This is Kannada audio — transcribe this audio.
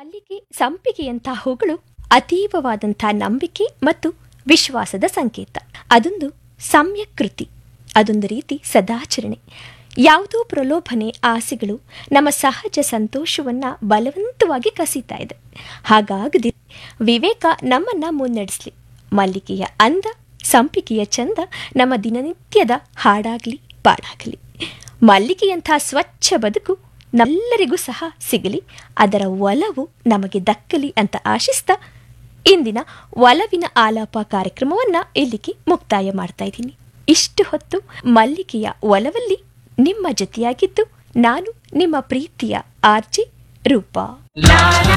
ಮಲ್ಲಿಗೆ ಸಂಪಿಗೆಯಂಥ ಹೂಗಳು ಅತೀವವಾದಂಥ ನಂಬಿಕೆ ಮತ್ತು ವಿಶ್ವಾಸದ ಸಂಕೇತ ಅದೊಂದು ಸಮ್ಯಕ್ ಕೃತಿ ಅದೊಂದು ರೀತಿ ಸದಾಚರಣೆ ಯಾವುದೋ ಪ್ರಲೋಭನೆ ಆಸೆಗಳು ನಮ್ಮ ಸಹಜ ಸಂತೋಷವನ್ನ ಬಲವಂತವಾಗಿ ಕಸೀತಾ ಇದೆ ಹಾಗಾಗದಿ ವಿವೇಕ ನಮ್ಮನ್ನ ಮುನ್ನಡೆಸಲಿ ಮಲ್ಲಿಗೆಯ ಅಂದ ಸಂಪಿಗೆಯ ಚಂದ ನಮ್ಮ ದಿನನಿತ್ಯದ ಹಾಡಾಗಲಿ ಪಾಡಾಗಲಿ ಮಲ್ಲಿಗೆಯಂಥ ಸ್ವಚ್ಛ ಬದುಕು ನಮ್ಮೆಲ್ಲರಿಗೂ ಸಹ ಸಿಗಲಿ ಅದರ ಒಲವು ನಮಗೆ ದಕ್ಕಲಿ ಅಂತ ಆಶಿಸ್ತಾ ಇಂದಿನ ಒಲವಿನ ಆಲಾಪ ಕಾರ್ಯಕ್ರಮವನ್ನ ಇಲ್ಲಿಗೆ ಮುಕ್ತಾಯ ಮಾಡ್ತಾ ಇದ್ದೀನಿ ಇಷ್ಟು ಹೊತ್ತು ಮಲ್ಲಿಗೆಯ ಒಲವಲ್ಲಿ ನಿಮ್ಮ ಜೊತೆಯಾಗಿದ್ದು ನಾನು ನಿಮ್ಮ ಪ್ರೀತಿಯ ಆರ್ಜಿ ರೂಪಾ